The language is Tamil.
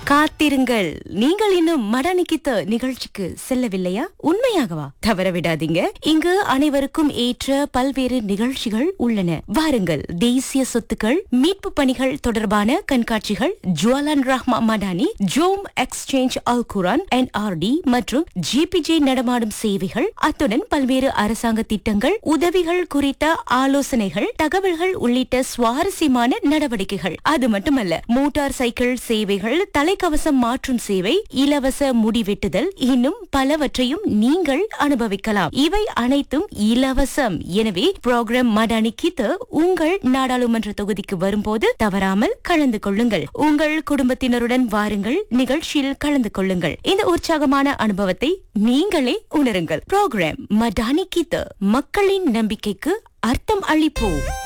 காத்திருங்கள் நீங்கள் இன்னும் மடனிக்கித்த நிகழ்ச்சிக்கு செல்லவில்லையா உண்மையாகவா தவற விடாதீங்க இங்கு அனைவருக்கும் ஏற்ற பல்வேறு நிகழ்ச்சிகள் உள்ளன வாருங்கள் தேசிய சொத்துக்கள் மீட்பு பணிகள் தொடர்பான கண்காட்சிகள் ஜுவலான் ரஹ்மா மடானி ஜோம் எக்ஸ்சேஞ்ச் அல் குரான் என்ஆர்டி மற்றும் ஜிபிஜே நடமாடும் சேவைகள் அத்துடன் பல்வேறு அரசாங்க திட்டங்கள் உதவிகள் குறித்த ஆலோசனைகள் தகவல்கள் உள்ளிட்ட சுவாரஸ்யமான நடவடிக்கைகள் அது மட்டுமல்ல மோட்டார் சைக்கிள் சேவைகள் தலைக்கவசம் மாற்றும் சேவை இலவச முடிவெட்டுதல் இன்னும் பலவற்றையும் நீங்கள் அனுபவிக்கலாம் இவை அனைத்தும் இலவசம் எனவே புரோகிராம் மடானி கித்து உங்கள் நாடாளுமன்ற தொகுதிக்கு வரும்போது தவறாமல் கலந்து கொள்ளுங்கள் உங்கள் குடும்பத்தினருடன் வாருங்கள் நிகழ்ச்சியில் கலந்து கொள்ளுங்கள் இந்த உற்சாகமான அனுபவத்தை நீங்களே உணருங்கள் புரோகிராம் மடானி கித்து மக்களின் நம்பிக்கைக்கு அர்த்தம் அளிப்போம்